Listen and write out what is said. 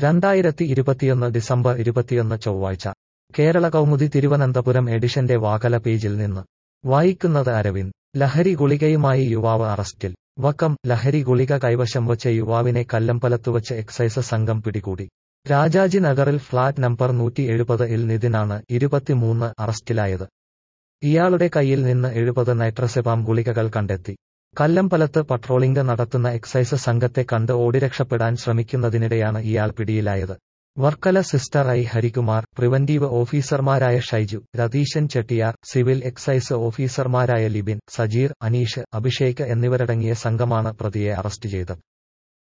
രണ്ടായിരത്തി ഇരുപത്തിയൊന്ന് ഡിസംബർ ഇരുപത്തിയൊന്ന് ചൊവ്വാഴ്ച കേരള കൗമുദി തിരുവനന്തപുരം എഡിഷന്റെ വാകല പേജിൽ നിന്ന് വായിക്കുന്നത് അരവിന്ദ് ലഹരി ഗുളികയുമായി യുവാവ് അറസ്റ്റിൽ വക്കം ലഹരി ഗുളിക കൈവശം വച്ച യുവാവിനെ കല്ലമ്പലത്തുവച്ച് എക്സൈസ് സംഘം പിടികൂടി രാജാജി നഗറിൽ ഫ്ളാറ്റ് നമ്പർ നൂറ്റി എഴുപത് ഇൽ നിതിനാണ് ഇരുപത്തിമൂന്ന് അറസ്റ്റിലായത് ഇയാളുടെ കയ്യിൽ നിന്ന് എഴുപത് നൈട്രസെപാം ഗുളികകൾ കണ്ടെത്തി കല്ലമ്പലത്ത് പട്രോളിംഗ് നടത്തുന്ന എക്സൈസ് സംഘത്തെ കണ്ട് ഓടിരക്ഷപ്പെടാൻ ശ്രമിക്കുന്നതിനിടെയാണ് ഇയാൾ പിടിയിലായത് വർക്കല സിസ്റ്റർ ഐ ഹരികുമാർ പ്രിവന്റീവ് ഓഫീസർമാരായ ഷൈജു രതീശൻ ചെട്ടിയാർ സിവിൽ എക്സൈസ് ഓഫീസർമാരായ ലിബിൻ സജീർ അനീഷ് അഭിഷേക് എന്നിവരടങ്ങിയ സംഘമാണ് പ്രതിയെ അറസ്റ്റ് ചെയ്തത്